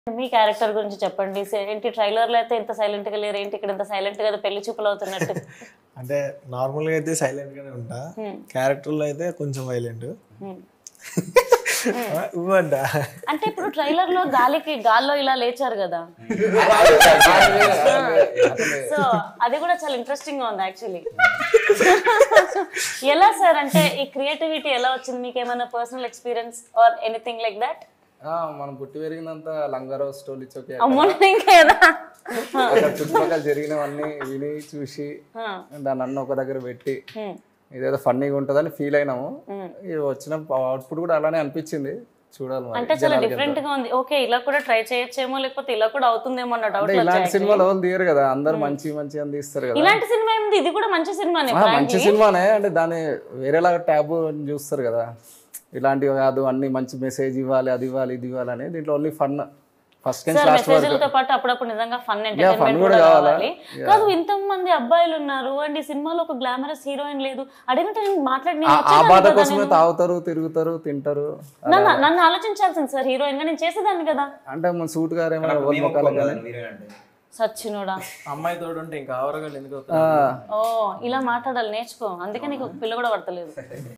మీ character గురించి చెప్పండి సే- ఏంటి ట్రైలర్ లో అయితే ఇంత సైలెంట్ గా లేరు ఏంటి ఇక్కడ ఇంత సైలెంట్ గా పెళ్లి చూపులు అవుతున్నట్టు అంటే నార్మల్గా అయితే సైలెంట్ గానే ఉంటా క్యారెక్టర్లో అయితే కొంచెం వైలెంట్ Hmm. ఇవ్వంట అంటే ఇప్పుడు ట్రైలర్ లో గాలికి గాల్లో ఇలా లేచారు కదా సో అది కూడా చాలా ఇంట్రెస్టింగ్ గా ఉంది యాక్చువల్లీ ఎలా సార్ అంటే ఈ క్రియేటివిటీ ఎలా వచ్చింది మీకు ఏమైనా personal experience or anything like that ఆ, మనం పుట్టి పెరిగినంత లంగారావు స్టోరీ చౌకి అమ్మో ఇంకేదా అక్కడ చుట్టుపక్కల జరిగినవన్నీ విని చూసి దాన్ని అన్న ఒక దగ్గర పెట్టి ఇదేదో ఫన్నీగా ఉంటుందని ఫీల్ అయినాము ఇది వచ్చిన అవుట్పుట్ కూడా అలానే అనిపించింది చూడాలి మరి అంటే చాలా డిఫరెంట్ గా ఉంది ఓకే ఇలా కూడా ట్రై చేయొచ్చేమో లేకపోతే ఇలా కూడా అవుతుందేమో అన్న డౌట్ అంటే ఇలాంటి సినిమాలు ఎవరు తీయరు కదా అందరు మంచి మంచి అని తీస్తారు కదా ఇలాంటి సినిమా ఏమిటి ఇది కూడా మంచి సినిమానే ఆ, మంచి సినిమానే అంటే దాన్ని వేరేలాగా ట్యాబు అని చూస్తారు కదా ఇలాంటివి కాదు అన్ని మంచి మెసేజ్ ఇవ్వాలి అది ఇవ్వాలి ఇది ఇవ్వాలి అని దీంట్లో ఓన్లీ ఫన్ ఫస్ట్ నుంచి లాస్ట్ వరకు మెసేజ్లతో పాటు అప్పుడప్పుడు నిజంగా ఫన్ fun ఎంటర్టైన్మెంట్ కూడా కూడా కావాలా? కావాలి కాదు ఇంత మంది అబ్బాయిలు ఉన్నారు అండ్ ఈ సినిమాలో ఒక గ్లామరస్ హీరోయిన్ లేదు అడిగినట్టు నేను మాట్లాడి ఆ- ఆ బాధ కోసమే తాగుతారు తిరుగుతారు తింటారు నన్ను నన్ను ఆలోచించాల్సింది సార్ హీరోయిన్ గా నేను చేసేదాన్ని కదా అంటే మన సూట్ గారేమో ఎవరి ముఖాలు కానీ సచ్చినోడా అమ్మాయి తోడు ఉంటే ఇంకా ఆవరగా ఎందుకు ఆ, ఓ ఇలా మాట్లాడాలి నేర్చుకో అందుకే నీకు ఒక పిల్ల కూడా పడతలేదు